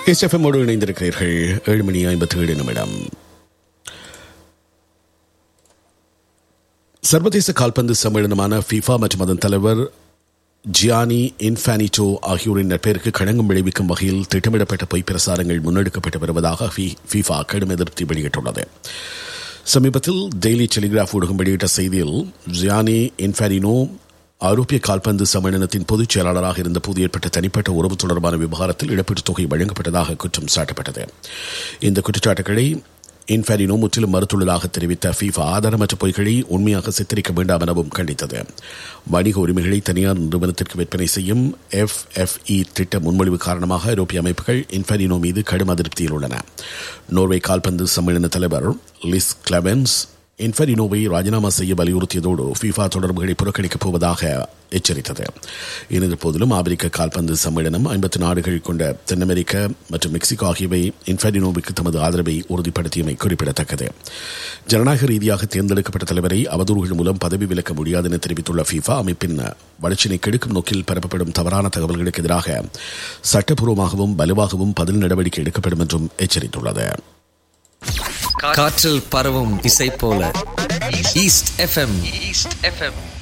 எஸ்எஃப்எம்மோடு இணைந்திருக்கிறீர்கள் ஏழு மணி ஐம்பத்தி ஏழு நிமிடம் சர்வதேச கால்பந்து சம்மேளனமான ஃபீஃபா மற்றும் அதன் தலைவர் ஜியானி இன்ஃபானிட்டோ ஆகியோரின் நட்பெயருக்கு களங்கம் விளைவிக்கும் வகையில் திட்டமிடப்பட்ட பொய் பிரசாரங்கள் முன்னெடுக்கப்பட்டு வருவதாக ஃபீஃபா கடும் எதிர்ப்பு வெளியிட்டுள்ளது சமீபத்தில் டெய்லி டெலிகிராஃப் ஊடகம் வெளியிட்ட செய்தியில் ஜியானி இன்ஃபானினோ ஐரோப்பிய கால்பந்து சம்மேளனத்தின் பொதுச் செயலாளராக இருந்தபோது ஏற்பட்ட தனிப்பட்ட உறவு தொடர்பான விவகாரத்தில் இழப்பீட்டுத் தொகை வழங்கப்பட்டதாக குற்றம் சாட்டப்பட்டது இந்த குற்றச்சாட்டுகளை இன்ஃபாரினோ முற்றிலும் மறுத்துள்ளதாக தெரிவித்த ஃபீஃபா ஆதாரமற்ற பொய்களை உண்மையாக சித்தரிக்க வேண்டாம் எனவும் கண்டித்தது வணிக உரிமைகளை தனியார் நிறுவனத்திற்கு விற்பனை செய்யும் எஃப் எஃப் இ திட்ட முன்மொழிவு காரணமாக ஐரோப்பிய அமைப்புகள் இன்ஃபாரினோ மீது கடும் அதிருப்தியில் உள்ளன நோர்வே கால்பந்து சம்மேளன தலைவர் லிஸ் கிளவென்ஸ் இன்ஃபரினோவை ராஜினாமா செய்ய வலியுறுத்தியதோடு ஃபீஃபா தொடர்புகளை புறக்கணிக்கப் போவதாக எச்சரித்தது இருந்த போதிலும் ஆப்பிரிக்க கால்பந்து சம்மேளனம் ஐம்பத்து நாடுகள் கொண்ட தென் அமெரிக்க மற்றும் மெக்சிகோ ஆகியவை இன்ஃபரினோவுக்கு தமது ஆதரவை உறுதிப்படுத்தியமை குறிப்பிடத்தக்கது ஜனநாயக ரீதியாக தேர்ந்தெடுக்கப்பட்ட தலைவரை அவதூறுகள் மூலம் பதவி விலக்க முடியாது என தெரிவித்துள்ள ஃபீஃபா அமைப்பின் வளர்ச்சியை கெடுக்கும் நோக்கில் பரப்பப்படும் தவறான தகவல்களுக்கு எதிராக சட்டப்பூர்வமாகவும் வலுவாகவும் பதில் நடவடிக்கை எடுக்கப்படும் என்றும் எச்சரித்துள்ளது காற்றில் பரவும் இசை போல ஈஸ்ட் எஃப்எம் ஈஸ்ட் எஃப்எம்